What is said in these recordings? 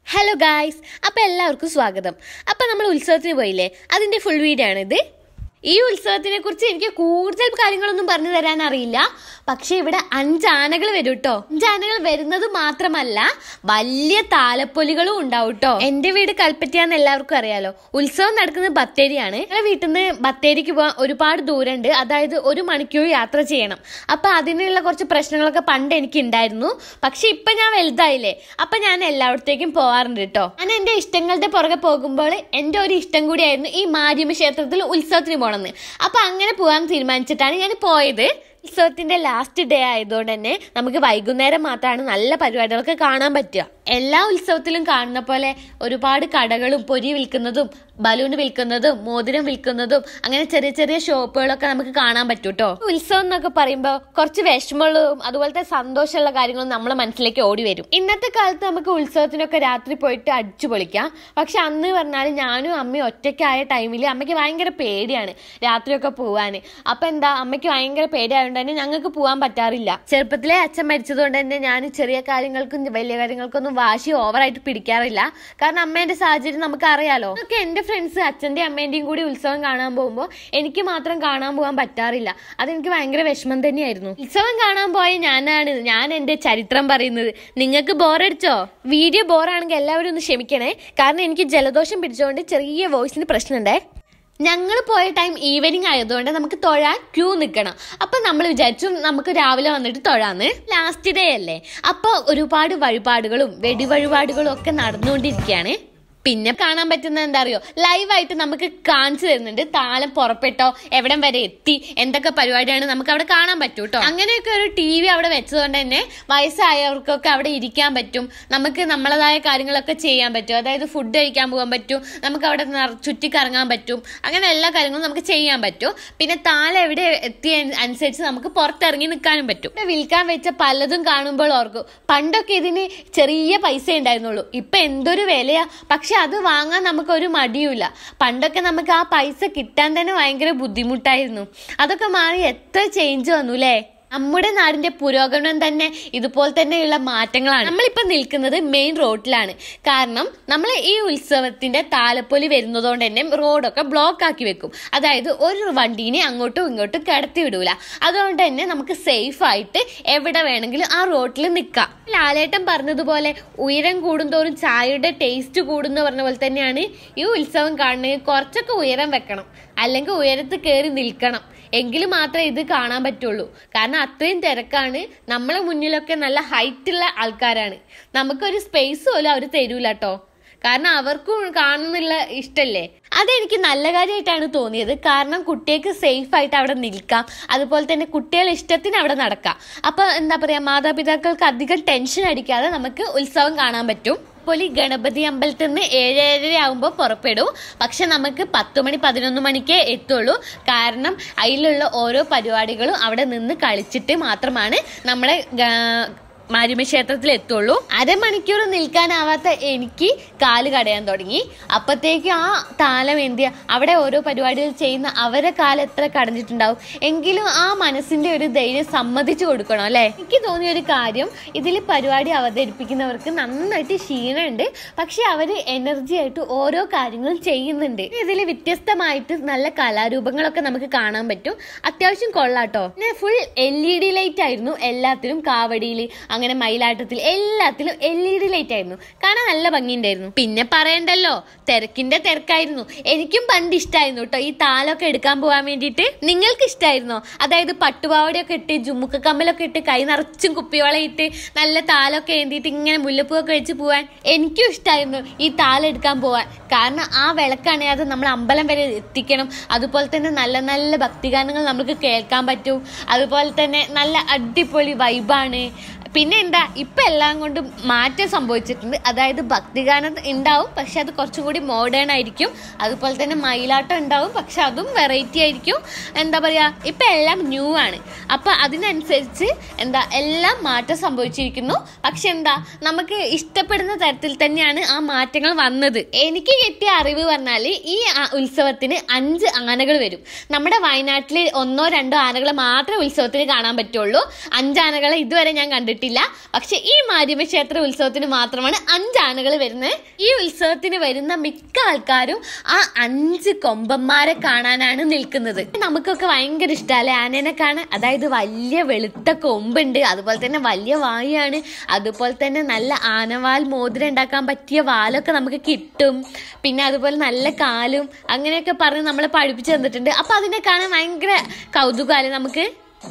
hello guys അപ്പോൾ എല്ലാവർക്കും സ്വാഗതം അപ്പോൾ നമ്മൾ ഉത്സവത്തിന് പോയില്ലേ അതിൻ്റെ ഫുൾ വീഡിയോ ആണിത് ഈ ഉത്സവത്തിനെ കുറിച്ച് എനിക്ക് കൂടുതൽ കാര്യങ്ങളൊന്നും പറഞ്ഞു തരാൻ അറിയില്ല പക്ഷെ ഇവിടെ അഞ്ചാനകൾ വരും കേട്ടോ അഞ്ചാനകൾ വരുന്നത് മാത്രമല്ല വലിയ താലപ്പൊലികളും ഉണ്ടാവും കേട്ടോ എന്റെ വീട് കൽപ്പറ്റയാന്ന് എല്ലാവർക്കും അറിയാലോ ഉത്സവം നടക്കുന്നത് ബത്തേരിയാണ് ഞങ്ങളുടെ വീട്ടിൽ നിന്ന് ബത്തേരിക്ക് പോകാൻ ഒരുപാട് ദൂരമുണ്ട് അതായത് ഒരു മണിക്കൂർ യാത്ര ചെയ്യണം അപ്പൊ അതിനുള്ള കുറച്ച് പ്രശ്നങ്ങളൊക്കെ പണ്ട് എനിക്ക് ഉണ്ടായിരുന്നു പക്ഷെ ഇപ്പൊ ഞാൻ വലുതായില്ലേ അപ്പൊ ഞാൻ എല്ലായിടത്തേക്കും പോകാറുണ്ട് കേട്ടോ ഞാൻ എന്റെ ഇഷ്ടങ്ങളുടെ പുറകെ പോകുമ്പോൾ എന്റെ ഒരു ഇഷ്ടം കൂടിയായിരുന്നു ഈ മാരിയമ്മ ക്ഷേത്രത്തിൽ ഉത്സവത്തിന് പോകണമെന്ന് അപ്പൊ അങ്ങനെ പോകാൻ തീരുമാനിച്ചിട്ടാണ് ഞാൻ പോയത് ഉത്സവത്തിന്റെ ലാസ്റ്റ് ഡേ ആയതുകൊണ്ട് തന്നെ നമുക്ക് വൈകുന്നേരം മാത്രമാണ് നല്ല പരിപാടികളൊക്കെ കാണാൻ പറ്റുക എല്ലാ ഉത്സവത്തിലും കാണുന്ന പോലെ ഒരുപാട് കടകളും പൊരി വിൽക്കുന്നതും ബലൂൺ വിൽക്കുന്നതും മോതിരം വിൽക്കുന്നതും അങ്ങനെ ചെറിയ ചെറിയ ഷോപ്പുകളൊക്കെ നമുക്ക് കാണാൻ പറ്റും കേട്ടോ ഉത്സവം എന്നൊക്കെ പറയുമ്പോൾ കുറച്ച് വിഷമമുള്ളതും അതുപോലത്തെ സന്തോഷമുള്ള കാര്യങ്ങളും നമ്മളെ മനസ്സിലേക്ക് ഓടി വരും ഇന്നത്തെ കാലത്ത് നമുക്ക് ഉത്സവത്തിനൊക്കെ രാത്രി പോയിട്ട് അടിച്ചു പൊളിക്കാം പക്ഷെ അന്ന് പറഞ്ഞാൽ ഞാനും അമ്മയും ഒറ്റയ്ക്കായ ടൈമിൽ അമ്മയ്ക്ക് ഭയങ്കര പേടിയാണ് രാത്രിയൊക്കെ പോവാൻ അപ്പൊ എന്താ അമ്മയ്ക്ക് ഭയങ്കര പേടിയായതുകൊണ്ട് തന്നെ ഞങ്ങൾക്ക് പോകാൻ പറ്റാറില്ല ചെറുപ്പത്തിലെ അച്ഛൻ മരിച്ചതുകൊണ്ട് തന്നെ ഞാൻ ചെറിയ കാര്യങ്ങൾക്കും വലിയ കാര്യങ്ങൾക്കൊന്നും വാശി ഓവറായിട്ട് പിടിക്കാറില്ല കാരണം അമ്മേന്റെ സാഹചര്യം നമുക്ക് അറിയാലോ ഒക്കെ എന്റെ ഫ്രണ്ട്സ് അച്ഛന്റെ അമ്മേന്റെയും കൂടി ഉത്സവം കാണാൻ പോകുമ്പോൾ എനിക്ക് മാത്രം കാണാൻ പോകാൻ പറ്റാറില്ല അതെനിക്ക് ഭയങ്കര വിഷമം തന്നെയായിരുന്നു ഉത്സവം കാണാൻ പോയ ഞാനാണ് ഞാൻ എന്റെ ചരിത്രം പറയുന്നത് നിങ്ങൾക്ക് ബോറടിച്ചോ വീഡിയോ ബോറാണെങ്കിൽ എല്ലാവരും ഒന്ന് ക്ഷമിക്കണേ കാരണം എനിക്ക് ജലദോഷം പിടിച്ചുകൊണ്ട് ചെറിയ വോയിസിന് പ്രശ്നമുണ്ടേ ഞങ്ങൾ പോയ ടൈം ഈവനിങ് ആയതുകൊണ്ട് നമുക്ക് തൊഴാൻ ക്യൂ നിൽക്കണം അപ്പൊ നമ്മൾ വിചാരിച്ചു നമുക്ക് രാവിലെ വന്നിട്ട് തൊഴാന്ന് ലാസ്റ്റ് ഡേ അല്ലേ അപ്പൊ ഒരുപാട് വഴിപാടുകളും വെടിവഴിപാടുകളും ഒക്കെ നടന്നുകൊണ്ടിരിക്കുകയാണ് പിന്നെ കാണാൻ പറ്റുന്ന എന്താ അറിയോ ലൈവായിട്ട് നമുക്ക് കാണിച്ചു തരുന്നുണ്ട് താലം പുറപ്പെട്ടോ എവിടം വരെ എത്തി എന്തൊക്കെ പരിപാടിയാണ് നമുക്ക് അവിടെ കാണാൻ പറ്റും കേട്ടോ അങ്ങനെയൊക്കെ ഒരു ടി വി അവിടെ വെച്ചതുകൊണ്ട് തന്നെ വയസ്സായവർക്കൊക്കെ അവിടെ ഇരിക്കാൻ പറ്റും നമുക്ക് നമ്മളതായ കാര്യങ്ങളൊക്കെ ചെയ്യാൻ പറ്റും അതായത് ഫുഡ് കഴിക്കാൻ പോകാൻ പറ്റും നമുക്ക് അവിടെ നിറ- ചുറ്റിക്കറങ്ങാൻ പറ്റും അങ്ങനെ എല്ലാ കാര്യങ്ങളും നമുക്ക് ചെയ്യാൻ പറ്റും പിന്നെ താലം എവിടെ എത്തിയ അനുസരിച്ച് നമുക്ക് പുറത്തിറങ്ങി നിൽക്കാനും പറ്റും ഇവിടെ വിൽക്കാൻ വെച്ച പലതും കാണുമ്പോൾ ഓർക്കും പണ്ടൊക്കെ ഇതിന് ചെറിയ പൈസ ഉണ്ടായിരുന്നുള്ളൂ ഇപ്പൊ എന്തൊരു വിലയാ പക്ഷെ അത് വാങ്ങാൻ നമുക്ക് ഒരു മടിയുമില്ല പണ്ടൊക്കെ നമുക്ക് ആ പൈസ കിട്ടാൻ തന്നെ ഭയങ്കര ബുദ്ധിമുട്ടായിരുന്നു അതൊക്കെ മാറി എത്ര ചേഞ്ച് വന്നു അല്ലേ നമ്മുടെ നാടിന്റെ പുരോഗമനം തന്നെ ഇതുപോലെ തന്നെയുള്ള മാറ്റങ്ങളാണ് നമ്മളിപ്പോ നിൽക്കുന്നത് മെയിൻ റോഡിലാണ് കാരണം നമ്മൾ ഈ ഉത്സവത്തിന്റെ താലപ്പൊലി വരുന്നതുകൊണ്ട് തന്നെ റോഡൊക്കെ ബ്ലോക്ക് ആക്കി വെക്കും അതായത് ഒരു വണ്ടീനെ അങ്ങോട്ടും ഇങ്ങോട്ടും കിടത്തി വിടൂല അതുകൊണ്ട് തന്നെ നമുക്ക് സേഫ് ആയിട്ട് എവിടെ വേണമെങ്കിലും ആ റോഡിൽ നിൽക്കാം ലാലേട്ടൻ പറഞ്ഞതുപോലെ ഉയരം കൂടുന്തോറും ചായയുടെ ടേസ്റ്റ് കൂടുന്ന പറഞ്ഞ പോലെ തന്നെയാണ് ഈ ഉത്സവം കാണുന്നത് കുറച്ചൊക്കെ ഉയരം വെക്കണം അല്ലെങ്കിൽ ഉയരത്ത് കയറി നിൽക്കണം എങ്കിൽ മാത്രമേ ഇത് കാണാൻ പറ്റുള്ളൂ കാരണം അത്രയും തിരക്കാണ് നമ്മളെ മുന്നിലൊക്കെ നല്ല ഹൈറ്റ് ഉള്ള ആൾക്കാരാണ് നമുക്കൊരു സ്പേസ് പോലും അവർ തരൂല കേട്ടോ കാരണം അവർക്കും കാണുന്നുള്ള ഇഷ്ടല്ലേ അതെനിക്ക് നല്ല കാര്യമായിട്ടാണ് തോന്നിയത് കാരണം കുട്ടികൾക്ക് സേഫ് ആയിട്ട് അവിടെ നിൽക്കാം അതുപോലെ തന്നെ കുട്ടികളുടെ ഇഷ്ടത്തിന് അവിടെ നടക്കാം അപ്പൊ എന്താ പറയാ മാതാപിതാക്കൾക്ക് അധികം ടെൻഷൻ അടിക്കാതെ നമുക്ക് ഉത്സവം കാണാൻ പറ്റും അപ്പോൾ ഈ ഗണപതി അമ്പലത്തിൽ നിന്ന് ഏഴര ആകുമ്പോൾ പുറപ്പെടും പക്ഷെ നമുക്ക് പത്ത് മണി പതിനൊന്ന് മണിക്കേ എത്തുള്ളൂ കാരണം അതിലുള്ള ഓരോ പരിപാടികളും അവിടെ നിന്ന് കളിച്ചിട്ട് മാത്രമാണ് നമ്മളെ ഗ- മാരിമ ക്ഷേത്രത്തിൽ എത്തുള്ളൂ അരമണിക്കൂർ നിൽക്കാനാവാത്ത എനിക്ക് കാല് കടയാൻ തുടങ്ങി അപ്പത്തേക്കും ആ താലം എന്തിയ അവിടെ ഓരോ പരിപാടികൾ ചെയ്യുന്ന അവരെ കാലം എത്ര കടഞ്ഞിട്ടുണ്ടാവും എങ്കിലും ആ മനസ്സിന്റെ ഒരു ധൈര്യം സമ്മതിച്ചു കൊടുക്കണം അല്ലെ എനിക്ക് തോന്നിയ ഒരു കാര്യം ഇതിൽ പരിപാടി അവതരിപ്പിക്കുന്നവർക്ക് നന്നായിട്ട് ക്ഷീണമുണ്ട് പക്ഷെ അവര് എനർജി ആയിട്ട് ഓരോ കാര്യങ്ങളും ചെയ്യുന്നുണ്ട് ഇതിൽ വ്യത്യസ്തമായിട്ട് നല്ല കലാരൂപങ്ങളൊക്കെ നമുക്ക് കാണാൻ പറ്റും അത്യാവശ്യം കൊള്ളാട്ടോ പിന്നെ full L E D light ആയിരുന്നു എല്ലാത്തിലും കാവടിയിൽ അങ്ങനെ മയിലാട്ടത്തിൽ എല്ലാത്തിലും എൽ ഇ ഡി ലൈറ്റ് ആയിരുന്നു കാണാൻ നല്ല ഭംഗിയുണ്ടായിരുന്നു പിന്നെ പറയണ്ടല്ലോ തിരക്കിന്റെ തിരക്കായിരുന്നു എനിക്കും പണ്ട് ഇഷ്ടമായിരുന്നു കേട്ടോ ഈ താലൊക്കെ എടുക്കാൻ പോകാൻ വേണ്ടിയിട്ട് നിങ്ങൾക്ക് ഇഷ്ടമായിരുന്നോ അതായത് പട്ടുപാവടയൊക്കെ ഇട്ട് ജുമുക്ക കമ്മലൊക്കെ ഇട്ട് കൈ നിറച്ചും കുപ്പിവള ഇട്ട് നല്ല താലൊക്കെ ഏന്തിയിട്ട് ഇങ്ങനെ മുല്ലപ്പൂവൊക്കെ വെച്ച് പോവാൻ എനിക്കും ഇഷ്ടമായിരുന്നു ഈ താലെടുക്കാൻ പോവാൻ കാരണം ആ വിളക്കണയാതെ നമ്മൾ അമ്പലം വരെ എത്തിക്കണം അതുപോലെ തന്നെ നല്ല നല്ല ഭക്തിഗാനങ്ങൾ നമുക്ക് കേൾക്കാൻ പറ്റും അതുപോലെ തന്നെ നല്ല അടിപൊളി വൈബാണ് പിന്നെ എന്താ ഇപ്പൊ എല്ലാം കൊണ്ടും മാറ്റം സംഭവിച്ചിട്ടുണ്ട് അതായത് ഭക്തിഗാനം ഉണ്ടാവും പക്ഷെ അത് കുറച്ചും കൂടി മോഡേൺ ആയിരിക്കും അതുപോലെ തന്നെ മയിലാട്ടം ഉണ്ടാവും പക്ഷെ അതും വെറൈറ്റി ആയിരിക്കും എന്താ പറയാ ഇപ്പൊ എല്ലാം ന്യൂ ആണ് അപ്പൊ അതിനനുസരിച്ച് എന്താ എല്ലാം മാറ്റം സംഭവിച്ചിരിക്കുന്നു പക്ഷെ എന്താ നമുക്ക് ഇഷ്ടപ്പെടുന്ന തരത്തിൽ തന്നെയാണ് ആ മാറ്റങ്ങൾ വന്നത് എനിക്ക് കിട്ടിയ അറിവ് പറഞ്ഞാല് ഈ ആ- ഉത്സവത്തിന് അഞ്ച് ആനകൾ വരും നമ്മുടെ വയനാട്ടിൽ ഒന്നോ രണ്ടോ ആനകളെ മാത്രമേ ഉത്സവത്തിന് കാണാൻ പറ്റുള്ളൂ അഞ്ച് ആനകളെ ഇതുവരെ ഞാൻ കണ്ടിട്ടില്ല കണ്ടിട്ടില്ല പക്ഷെ ഈ മാരിയമ്മ ക്ഷേത്ര ഉത്സവത്തിന് മാത്രമാണ് അഞ്ച് ആനകൾ വരുന്നത് ഈ ഉത്സവത്തിന് വരുന്ന മിക്ക ആൾക്കാരും ആ അഞ്ച് കൊമ്പന്മാരെ കാണാനാണ് നിൽക്കുന്നത് നമുക്കൊക്കെ ഭയങ്കര ഇഷ്ടമല്ലേ ആനേനെ കാണാൻ അതായത് വലിയ വെളുത്ത കൊമ്പുണ്ട് അതുപോലെ തന്നെ വലിയ വായാണ് അതുപോലെ തന്നെ നല്ല ആനവാൽ മോതിരം ഉണ്ടാക്കാൻ പറ്റിയ വാലൊക്കെ നമുക്ക് കിട്ടും പിന്നെ അതുപോലെ നല്ല കാലും അങ്ങനെയൊക്കെ പറഞ്ഞ് നമ്മളെ പഠിപ്പിച്ചു തന്നിട്ടുണ്ട് അപ്പൊ അതിനെ കാണാൻ ഭയങ്കര കൗതുകമല്ലേ നമുക്ക്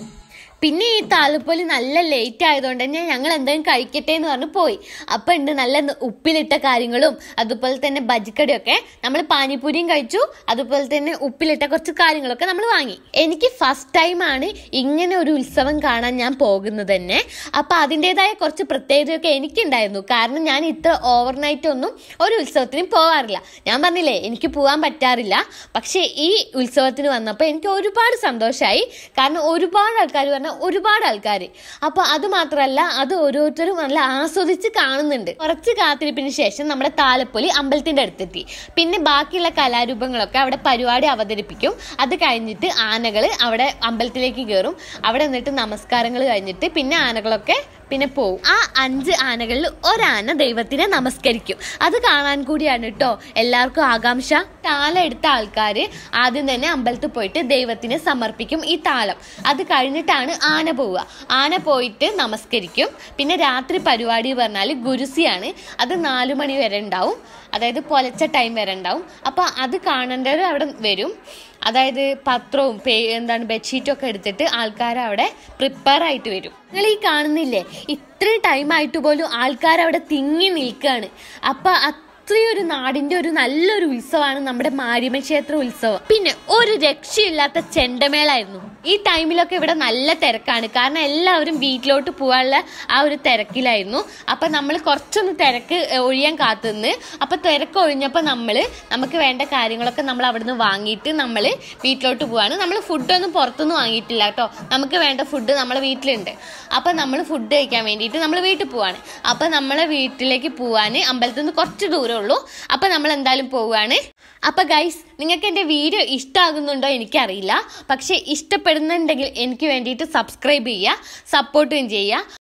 പിന്നെ ഈ താലപ്പൊലി നല്ല ലേറ്റ് ആയതുകൊണ്ട് തന്നെ ഞങ്ങൾ എന്തെങ്കിലും കഴിക്കട്ടെ എന്ന് പറഞ്ഞ് പോയി അപ്പം ഉണ്ട് നല്ല ന- ഉപ്പിലിട്ട കാര്യങ്ങളും അതുപോലെ തന്നെ ബജിക്കടിയൊക്കെ നമ്മൾ പാനിപ്പൂരിയും കഴിച്ചു അതുപോലെ തന്നെ ഉപ്പിലിട്ട കുറച്ച് കാര്യങ്ങളൊക്കെ നമ്മൾ വാങ്ങി എനിക്ക് ഫസ്റ്റ് ടൈമാണ് ഇങ്ങനെ ഒരു ഉത്സവം കാണാൻ ഞാൻ പോകുന്നത് തന്നെ അപ്പം അതിൻ്റെതായ കുറച്ച് പ്രത്യേകതയൊക്കെ എനിക്കുണ്ടായിരുന്നു കാരണം ഞാൻ ഇത്ര ഓവർനൈറ്റ് ഒന്നും ഒരു ഉത്സവത്തിനും പോകാറില്ല ഞാൻ പറഞ്ഞില്ലേ എനിക്ക് പോകാൻ പറ്റാറില്ല പക്ഷേ ഈ ഉത്സവത്തിന് വന്നപ്പോൾ എനിക്ക് ഒരുപാട് സന്തോഷമായി കാരണം ഒരുപാട് ആൾക്കാർ പറഞ്ഞാൽ ഒരുപാട് ആൾക്കാർ അപ്പോൾ അത് മാത്രമല്ല അത് ഓരോരുത്തരും നല്ല ആസ്വദിച്ച് കാണുന്നുണ്ട് കുറച്ച് കാത്തിരിപ്പിന് ശേഷം നമ്മുടെ താലപ്പൊലി അമ്പലത്തിന്റെ അടുത്തെത്തി പിന്നെ ബാക്കിയുള്ള കലാരൂപങ്ങളൊക്കെ അവിടെ പരിപാടി അവതരിപ്പിക്കും അത് കഴിഞ്ഞിട്ട് ആനകൾ അവിടെ അമ്പലത്തിലേക്ക് കയറും അവിടെ നിന്നിട്ട് നമസ്കാരങ്ങൾ കഴിഞ്ഞിട്ട് പിന്നെ ആനകളൊക്കെ പിന്നെ പോവും ആ അഞ്ച് ആനകളിൽ ഒരാന ദൈവത്തിനെ നമസ്കരിക്കും അത് കാണാൻ കൂടിയാണ് കേട്ടോ എല്ലാവർക്കും ആകാംക്ഷ താലം എടുത്ത ആൾക്കാർ ആദ്യം തന്നെ അമ്പലത്തിൽ പോയിട്ട് ദൈവത്തിന് സമർപ്പിക്കും ഈ താലം അത് കഴിഞ്ഞിട്ടാണ് ആന പോവുക ആന പോയിട്ട് നമസ്കരിക്കും പിന്നെ രാത്രി പരിപാടി പറഞ്ഞാൽ ഗുരുസിയാണ് അത് നാലു മണി വരെ ഉണ്ടാവും അതായത് പൊലച്ച ടൈം വരെ ഉണ്ടാവും അപ്പോൾ അത് കാണേണ്ടവർ അവിടെ വരും അതായത് പത്രവും പേ എന്താണ് ബെഡ്ഷീറ്റും ഒക്കെ എടുത്തിട്ട് ആൾക്കാർ അവിടെ പ്രിപ്പയർ ആയിട്ട് വരും നിങ്ങൾ ഈ കാണുന്നില്ലേ ഇത്രയും ടൈം ആയിട്ട് പോലും ആൾക്കാർ അവിടെ തിങ്ങി നിൽക്കുകയാണ് അപ്പൊ അത്രയും ഒരു നാടിന്റെ ഒരു നല്ലൊരു ഉത്സവമാണ് നമ്മുടെ മാരിയമ്മ ക്ഷേത്ര ഉത്സവം പിന്നെ ഒരു രക്ഷയില്ലാത്ത ചെണ്ടമേളായിരുന്നു ഈ ടൈമിലൊക്കെ ഇവിടെ നല്ല തിരക്കാണ് കാരണം എല്ലാവരും വീട്ടിലോട്ട് പോകാനുള്ള ആ ഒരു തിരക്കിലായിരുന്നു അപ്പൊ നമ്മൾ കുറച്ചൊന്ന് തിരക്ക് ഏഹ്, ഒഴിയാൻ കാത്തുനിന്ന് അപ്പൊ തിരക്ക് ഒഴിഞ്ഞപ്പോൾ നമ്മൾ നമുക്ക് വേണ്ട കാര്യങ്ങളൊക്കെ നമ്മൾ അവിടുന്ന് വാങ്ങിയിട്ട് നമ്മൾ വീട്ടിലോട്ട് പോവാണ് നമ്മൾ ഫുഡൊന്നും പുറത്തുനിന്ന് വാങ്ങിയിട്ടില്ല കേട്ടോ നമുക്ക് വേണ്ട ഫുഡ് നമ്മളെ വീട്ടിലുണ്ട് അപ്പം നമ്മൾ ഫുഡ് കഴിക്കാൻ വേണ്ടിയിട്ട് നമ്മൾ വീട്ടിൽ പോവാണ് അപ്പം നമ്മളെ വീട്ടിലേക്ക് പോവാൻ അമ്പലത്തിൽ നിന്ന് കുറച്ച് ദൂരമേ ഉള്ളൂ അപ്പം നമ്മൾ എന്തായാലും പോവുകയാണ് അപ്പം ഗൈസ് നിങ്ങൾക്ക് എൻ്റെ വീഡിയോ ഇഷ്ടമാകുന്നുണ്ടോ എനിക്കറിയില്ല പക്ഷേ ഇഷ്ടപ്പെടുന്നുണ്ടെങ്കിൽ എനിക്ക് വേണ്ടിയിട്ട് സബ്സ്ക്രൈബ് ചെയ്യുക സപ്പോർട്ടും ചെയ്യുക